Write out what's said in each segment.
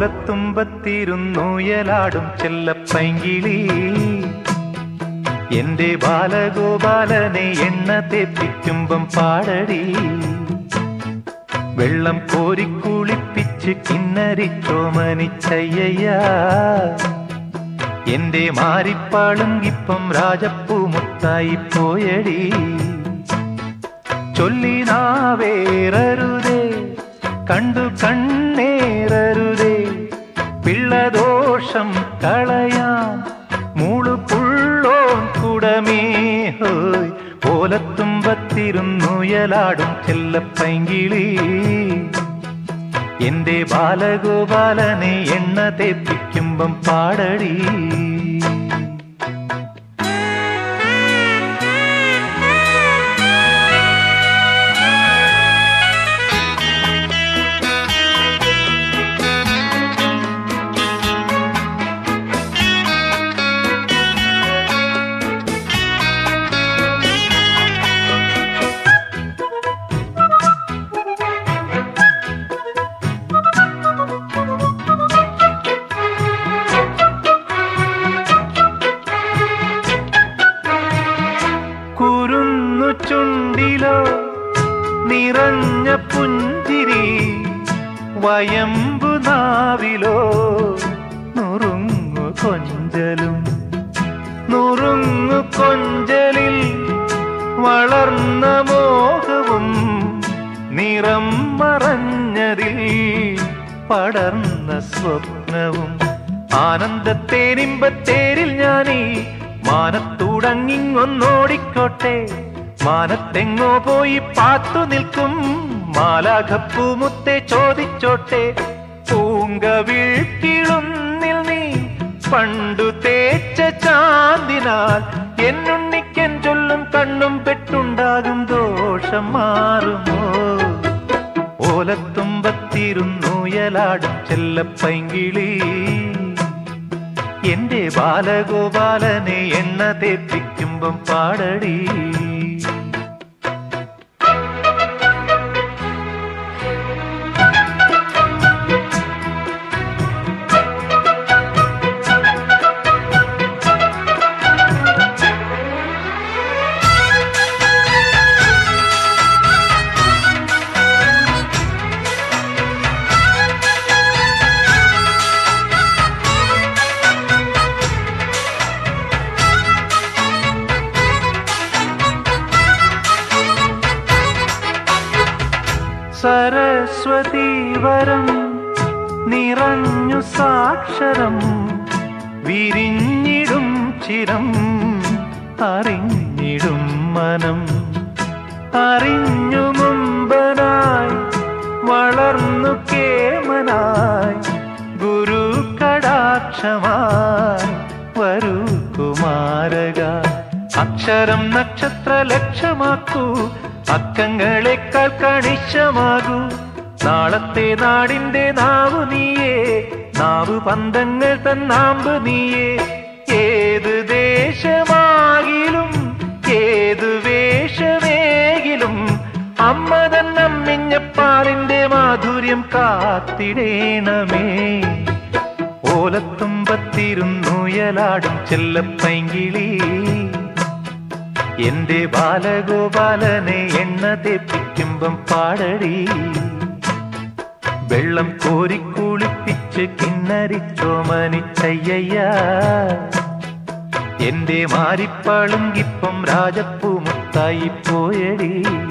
ഓലത്തുമ്പത്തിരുന്നുയലാടും ചെല്ലപ്പൈങ്കിളി എന്റെ ബാലഗോപാലനെ എണ്ണ തേപ്പിക്കുമ്പം പാടടി വെള്ളം കോരിക്കുളിപ്പിച്ച് കിന്നരിച്ചോമനിച്ചയ്യ എന്റെ മാരിപ്പാളുങ്കിപ്പം രാജപ്പൂ മുത്തായി പോയടി ചൊല്ലിനാവേറരുതേ കണ്ടു കണ്ണേറരുതേ പിള്ളദോഷം കളയാം മൂളുപുള്ളോൻ കുടമേ ഹോയ് ഓലത്തുമ്പത്തിരുന്നുയലാടും ചെല്ലപ്പൈങ്കിളി എന്റെ ബാലഗോപാലനെ എണ്ണ തേപ്പിക്കുമ്പം പാടടി കുരുന്നു ചുണ്ടിലോ നിറഞ്ഞ പുഞ്ചിരി വയമ്പു നാവിലോ നുറുങ്ങു കൊഞ്ചലും നുറുങ്ങു കൊഞ്ചലിൽ വളർന്ന മോഹവും നിറം മറഞ്ഞതിൽ പടർന്ന സ്വപ്നവും ആനന്ദത്തേനിമ്പത്തേരിൽ ഞാനീ മാനത്തൂടങ്ങിങ്ങൊന്നോടിക്കോട്ടെ മാനത്തെങ്ങോ പോയി പാത്തു നിൽക്കും മാലാഖപ്പൂമുത്തെ ചോദിച്ചോട്ടെ പൂങ്കവിഴ്ക്കിളുന്നിൽ നീ പണ്ടു തേച്ച ചാന്തിനാൽ എന്നുണ്ണിക്കൻ ചൊല്ലും കണ്ണും പെട്ടുണ്ടാകും ദോഷം മാറുമോ ഓലത്തുമ്പത്തിരുന്നുയലാടും ചെല്ലപ്പൈങ്കിളി എന്റെ ബാലഗോപാലനെ എണ്ണ തേപ്പിക്കുമ്പം പാടടി സരസ്വതി വരം നിറഞ്ഞു സാക്ഷരം വിരിഞ്ഞിടും ചിരം അറിഞ്ഞിടും മനം അറിഞ്ഞു മുമ്പനായി വളർന്നു കേമനായി ഗുരു കടാക്ഷമായി വരൂ കുമാരക അക്ഷരം നക്ഷത്ര ലക്ഷ്യമാക്കൂ അക്കങ്ങളെക്കാൾ കണിശമാകൂ നാളത്തെ നാടിന്റെ നാവു നീയേ നാവു പന്തങ്ങൾ തന്നാമ്പ് നീയേ ഏത് ദേശമാകിലും ഏത് വേഷമേകിലും അമ്മ തന്നമ്മിഞ്ഞപ്പാറിന്റെ മാധുര്യം കാത്തിടേണമേ ഓലത്തുമ്പത്തിരുന്നുയലാടും ചെല്ലപ്പൈങ്കിളി എന്റെ ബാലഗോപാലനെ എണ്ണ തേപ്പിക്കുമ്പം പാടടി വെള്ളം കോരിക്കുളിപ്പിച്ച് കിന്നരിച്ചോമനിച്ചയ്യ എന്റെ മാരിപ്പാളുങ്കിപ്പം രാജപ്പൂ മുത്തായി പോയടി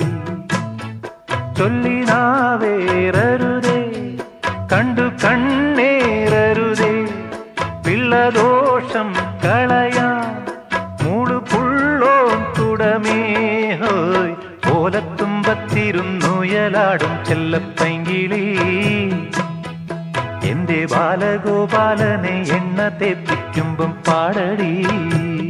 ചൊല്ലിനാവേറരുതേ കണ്ടു കണ്ണേറരുതേ പിള്ളദോഷം കളയാം മൂടുപുള്ളോൻ തുടമേ ഹോയ് ഓലത്തുമ്പത്തിരുന്നുയലാടും ചെല്ലപ്പൈങ്കിളി എന്റെ ബാലഗോപാലനെ എണ്ണ തേപ്പിക്കുമ്പം പാടടി